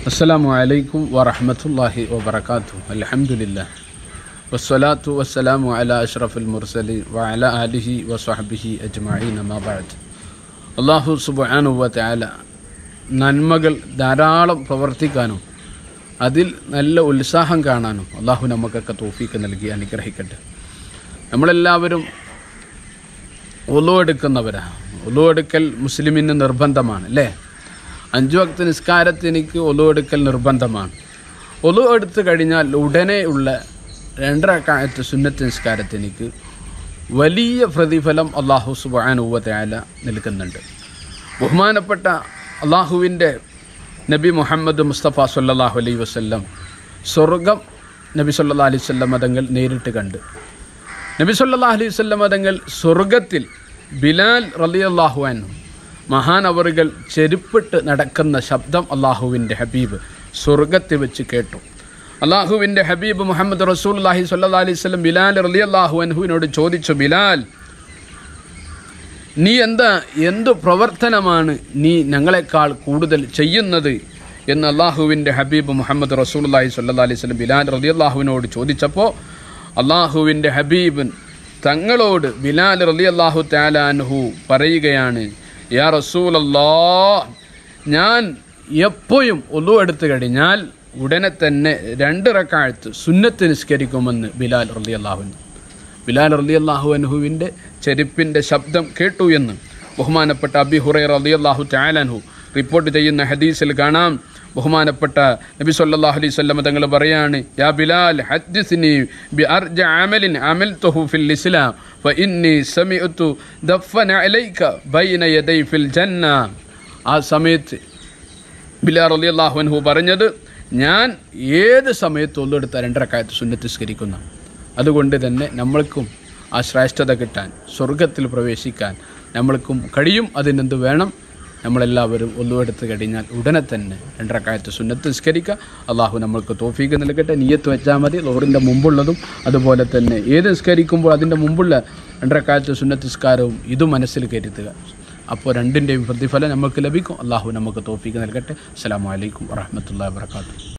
അസ്സലാമു അലൈക്കും വറഹമത്തല്ലാഹി വബർക്കാത്തു അൽഹംദുലില്ലാ വസ്സലാത്തു വസ്സലാമു അല അഷ്റഫുൽ മുർസലി വഅല ആലിഹി വസ്വഹബിഹി അജ്മഈൻ അമാ ബഅദ് അള്ളാഹു സുബ്ഹാനഹു വ തആല നന്മകൾ ധാരാളം പ്രവർത്തിക്കാനും അതിൽ നല്ല ഉത്സാഹം കാണാനും അള്ളാഹു നമുക്കൊക്കെ തോഫീക്ക് നൽകി അനുഗ്രഹിക്കട്ടെ നമ്മളെല്ലാവരും ഒലു എടുക്കുന്നവരാണ് ഒലു എടുക്കൽ മുസ്ലിമിന് നിർബന്ധമാണ് അല്ലേ അഞ്ചു വക്ത നിസ്കാരത്തിനിക്ക് ഒലു എടുക്കൽ നിർബന്ധമാണ് ഒലു എടുത്തു കഴിഞ്ഞാൽ ഉടനെ ഉള്ള രണ്ടരക്കാലത്ത് സുന്നത്ത് നിസ്കാരത്തിനിക്ക് വലിയ പ്രതിഫലം അള്ളാഹു സുബാനുവല നൽകുന്നുണ്ട് ബഹുമാനപ്പെട്ട അള്ളാഹുവിൻ്റെ നബി മുഹമ്മദ് മുസ്തഫ സല്ലാഹു അലൈ വസ്ല്ലം സ്വർഗം നബി സല്ലാ അലൈഹി വല്ലം മതങ്ങൾ നേരിട്ട് കണ്ട് നബി സല്ലാ അലൈഹി വല്ലം മതങ്ങൾ സ്വർഗത്തിൽ ബിലാൽ റലിയല്ലാഹു അൻഹു മഹാനവറുകൾ ചെരുപ്പിട്ട് നടക്കുന്ന ശബ്ദം അള്ളാഹുവിൻ്റെ ഹബീബ് സ്വർഗത്തിൽ വെച്ച് കേട്ടു അള്ളാഹുവിൻ്റെ ഹബീബ് മുഹമ്മദ് റസൂൽ അള്ളാഹി സല്ലാ അലൈഹി സ്വലം ബിലാൽ റലി അള്ളാഹു അൻഹുവിനോട് ചോദിച്ചു ബിലാൽ നീ എന്താ എന്തു പ്രവർത്തനമാണ് നീ ഞങ്ങളെക്കാൾ കൂടുതൽ ചെയ്യുന്നത് എന്ന് അള്ളാഹുവിൻ്റെ ഹബീബ് മുഹമ്മദ് റസൂൽ അള്ളാഹി സല്ലാ അലൈഹി സ്വലം ബിലാൽ റലി അള്ളാഹുവിനോട് ചോദിച്ചപ്പോൾ അള്ളാഹുവിൻ്റെ ഹബീബ് തങ്ങളോട് ബിലാൽ റലി അള്ളാഹു താലാൻഹു പറയുകയാണ് യാ റസൂലല്ലാ ഞാൻ എപ്പോഴും ഒലു എടുത്തു കഴിഞ്ഞാൽ ഉടനെ തന്നെ രണ്ട് റക്കാഴ്ത്ത് സുന്നത്ത് നിസ്കരിക്കുമെന്ന് ബിലാൽ റലി അള്ളാഹുവിന് ബിലാൽ റലി അള്ളാഹു അൻഹുവിൻ്റെ ചെരുപ്പിൻ്റെ ശബ്ദം കേട്ടു എന്ന് ബഹുമാനപ്പെട്ട അബി ഹുറൈ റലി അള്ളാഹു താലാൻഹു റിപ്പോർട്ട് ചെയ്യുന്ന ഹദീസിൽ കാണാം ബഹുമാനപ്പെട്ട നബി സല്ലല്ലാഹു അലൈഹി വസല്ലം തങ്ങൾ പറയാണ് യാ ബിലാൽ ഹദ്ദിസ്നി ബി അർജ അമലിൻ അമൽതുഹു ഫിൽ ഇസ്ലാം ഫഇന്നി സമിഅതു ദഫന അലൈക ബൈന യദൈ ഫിൽ ജന്ന ആ സമയത്ത് ബിലാൽ റളിയല്ലാഹു അൻഹു പറഞ്ഞത് ഞാൻ ഏത് സമയത്ത് ഒന്നെടുത്ത രണ്ടരക്കാലത്ത് സുന്നത്തിസ്കരിക്കുന്ന അതുകൊണ്ട് തന്നെ നമ്മൾക്കും ആ ശ്രേഷ്ഠത കിട്ടാൻ സ്വർഗത്തിൽ പ്രവേശിക്കാൻ നമ്മൾക്കും കഴിയും അതിനെന്ത് വേണം നമ്മളെല്ലാവരും ഒന്നുവെടുത്ത് കഴിഞ്ഞാൽ ഉടനെ തന്നെ രണ്ടരക്കാലത്ത് സുന്നത്ത് നിസ്കരിക്കുക അള്ളാഹു നമ്മൾക്ക് തോഫീക്ക് നൽകട്ടെ നീയത്ത് വെച്ചാൽ മതി ലോറിൻ്റെ മുമ്പുള്ളതും അതുപോലെ തന്നെ ഏത് നിസ്കരിക്കുമ്പോൾ അതിൻ്റെ മുമ്പുള്ള രണ്ടരക്കാലത്ത് സുന്നത്ത് നിസ്കാരവും ഇതും മനസ്സിൽ കരുതുക അപ്പോൾ രണ്ടിൻ്റെയും പ്രതിഫലം നമുക്ക് ലഭിക്കും അള്ളാഹു നമുക്ക് തോഫീക്ക് നൽകട്ടെ അസ്സാം വലൈക്കും വാഹമത്തല്ലാ വാത്തു